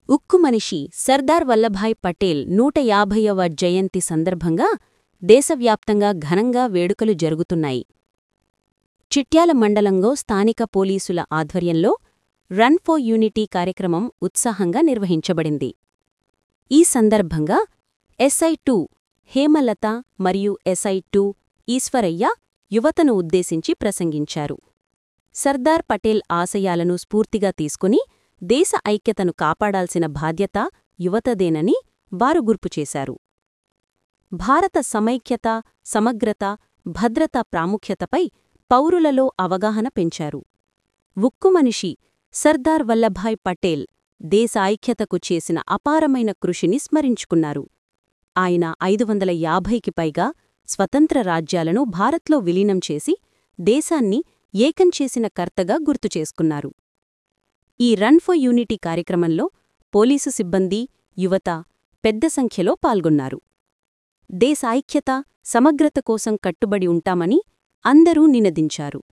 ఉక్కు మనిషి సర్దార్ వల్లభాయ్ పటేల్ నూట యాభైవ జయంతి సందర్భంగా దేశవ్యాప్తంగా ఘనంగా వేడుకలు జరుగుతున్నాయి చిట్యాల మండలంలో స్థానిక పోలీసుల ఆధ్వర్యంలో రన్ ఫర్ యూనిటీ కార్యక్రమం ఉత్సాహంగా నిర్వహించబడింది ఈ సందర్భంగా ఎస్ఐ టూ హేమలత మరియు ఎస్ఐ టూ ఈశ్వరయ్య యువతను ఉద్దేశించి ప్రసంగించారు సర్దార్ పటేల్ ఆశయాలను స్ఫూర్తిగా తీసుకుని దేశ ఐక్యతను కాపాడాల్సిన బాధ్యత యువతదేనని వారు గుర్తుచేశారు భారత సమైక్యత సమగ్రత భద్రత ప్రాముఖ్యతపై పౌరులలో అవగాహన పెంచారు ఉక్కు మనిషి సర్దార్ వల్లభాయ్ పటేల్ దేశ ఐక్యతకు చేసిన అపారమైన కృషిని స్మరించుకున్నారు ఆయన ఐదు వందల యాభైకి పైగా స్వతంత్ర రాజ్యాలను భారత్లో విలీనం చేసి దేశాన్ని ఏకం చేసిన కర్తగా గుర్తుచేసుకున్నారు ఈ రన్ ఫర్ యూనిటీ కార్యక్రమంలో పోలీసు సిబ్బంది యువత పెద్ద సంఖ్యలో పాల్గొన్నారు దేశ ఐక్యత సమగ్రత కోసం కట్టుబడి ఉంటామని అందరూ నినదించారు